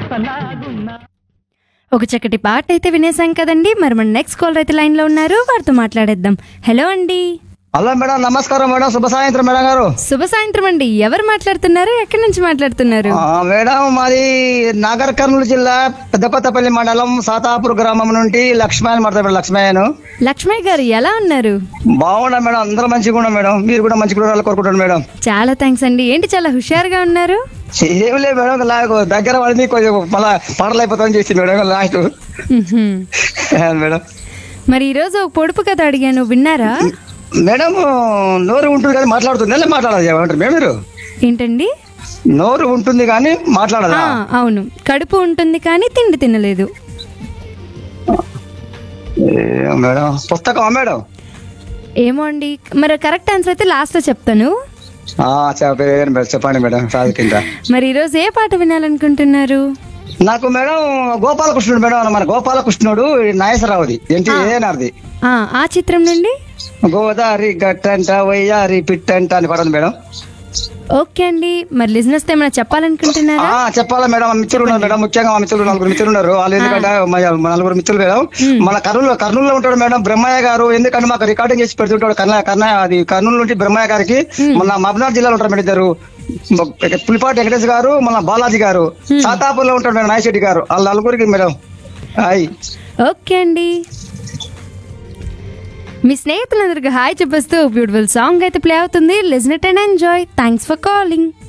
పూతలాగున్నా ఒక చక్కటి పాట అయితే వినేసాం కదండి మరి మన నెక్స్ట్ కాల్ అయితే లైన్ లో ఉన్నారు వారితో మాట్లాడేద్దాం హలో అండి హలో మేడం నమస్కారం మేడం శుభ సాయంత్రం మేడం గారు శుభ సాయంత్రం అండి ఎవరు మాట్లాడుతున్నారు ఎక్కడి నుంచి మాట్లాడుతున్నారు ఆ, మేడం మాది నాగర్ కర్నూలు జిల్లా పెద్దపత్తపల్లి మండలం సాతాపూర్ గ్రామం నుండి లక్ష్మణ్ మాట్లాడు లక్ష్మయ్యను లక్ష్మయ్య గారు ఎలా ఉన్నారు బాగున్నా మేడం అందరూ మంచిగా ఉన్నాం మేడం మీరు కూడా మంచిగా ఉండాలని కోరుకుంటాను మేడం చాలా థ్యాంక్స్ అండి ఏంటి చాలా హుషారుగా ఉన్నారు ఏం లేదు మేడం నాకు దగ్గర పడింది కొంచెం మళ్ళా పాటలు అయిపోతామని చేసి మేడం లాస్ట్ మ్హూ. మేడం మరి ఈరోజు ఒక పొడుపు కథ అడిగాను విన్నారా మేడం నోరు ఉంటుంది కానీ మాట్లాడుతుంది ఎలా మాట్లాడాలి ఏమంటారు మేడం మీరు ఏంటండి నోరు ఉంటుంది కానీ మాట్లాడదా ఆ, అవును కడుపు ఉంటుంది కానీ తిండి తినలేదు ఏ, మేడం పుస్తకమా మేడం ఏమో అండి మరి కరెక్ట్ ఆన్సర్ అయితే లాస్ట్ లో చెప్తాను ఆ, చెప్పండి మేడం చెప్పండి మేడం సాధు కింద మరి ఈరోజు ఏ పాట వినాలనుకుంటున్నారు నాకు మేడం గోపాలకృష్ణుడు మేడం మన గోపాలకృష్ణుడు నాగేశ్వరరావుది ఏంటి ఏనార్ది ఆ, ఆ చిత్రం నుండి గోదారి గట్టంట వయ్యారి పిట్టంట అని పడదు మేడం ఓకే అండి మరి లిజినెస్ ఏమైనా చెప్పాలనుకుంటున్నారా ఆ చెప్పాలా మేడం మా మిత్రులు ఉన్నారు మేడం ముఖ్యంగా మా మిత్రులు నలుగురు మిత్రులు ఉన్నారు వాళ్ళు ఎందుకంటే మా మా నలుగురు మిత్రులు మేడం మన కర్నూలు కర్నూలులో ఉంటాడు మేడం బ్రహ్మయ్య గారు ఎందుకంటే మాకు రికార్డింగ్ చేసి పెడుతుంటాడు కర్ణ కర్ణ అది కర్నూలు నుండి బ్రహ్మయ్య గారికి మన మబ్నార్ జిల్లాలో ఉంటారు మేడం ఇద్దరు మ- పులిపాటి వెంకటేష్ గారు మన బాలాజీ గారు సాతాపూర్ లో ఉంటాడు మేడం నాయశెట్టి గారు వాళ్ళ నలుగురికి మేడం హాయ్ ఓకే అండి మీ స్నేహితులందరికీ హాయ్ చెప్పేస్తూ బ్యూటిఫుల్ సాంగ్ అయితే ప్లే అవుతుంది listen it and enjoy thanks for calling